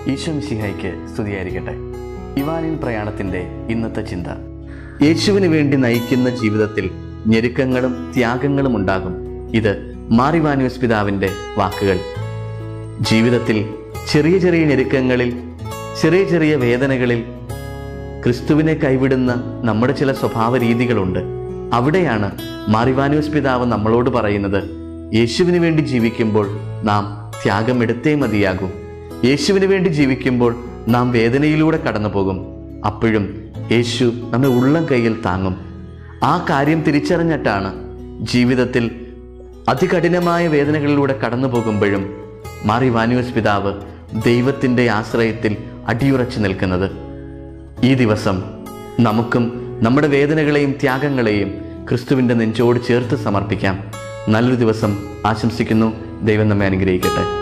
ഈശോ മിശിഹായ്ക്ക് സ്തുതിയായിരിക്കട്ടെ ഇവാനിൻ പ്രയാണത്തിന്റെ ഇന്നത്തെ ചിന്ത യേശുവിന് വേണ്ടി നയിക്കുന്ന ജീവിതത്തിൽ ഞെരുക്കങ്ങളും ത്യാഗങ്ങളും ഉണ്ടാകും ഇത് മാറിവാനുവസ് പിതാവിന്റെ വാക്കുകൾ ജീവിതത്തിൽ ചെറിയ ചെറിയ ഞെരുക്കങ്ങളിൽ ചെറിയ ചെറിയ വേദനകളിൽ ക്രിസ്തുവിനെ കൈവിടുന്ന നമ്മുടെ ചില സ്വഭാവ രീതികളുണ്ട് അവിടെയാണ് മാറിവാനുവസ് പിതാവ് നമ്മളോട് പറയുന്നത് യേശുവിന് വേണ്ടി ജീവിക്കുമ്പോൾ നാം ത്യാഗം എടുത്തേ മതിയാകൂ യേശുവിന് വേണ്ടി ജീവിക്കുമ്പോൾ നാം വേദനയിലൂടെ കടന്നു പോകും അപ്പോഴും യേശു നമ്മെ ഉള്ളം കയ്യിൽ താങ്ങും ആ കാര്യം തിരിച്ചറിഞ്ഞിട്ടാണ് ജീവിതത്തിൽ അതികഠിനമായ വേദനകളിലൂടെ കടന്നു പോകുമ്പോഴും മാറി വാനുവസ് പിതാവ് ദൈവത്തിൻ്റെ ആശ്രയത്തിൽ അടിയുറച്ചു നിൽക്കുന്നത് ഈ ദിവസം നമുക്കും നമ്മുടെ വേദനകളെയും ത്യാഗങ്ങളെയും ക്രിസ്തുവിൻ്റെ നെഞ്ചോട് ചേർത്ത് സമർപ്പിക്കാം നല്ലൊരു ദിവസം ആശംസിക്കുന്നു ദൈവം നമ്മെ അനുഗ്രഹിക്കട്ടെ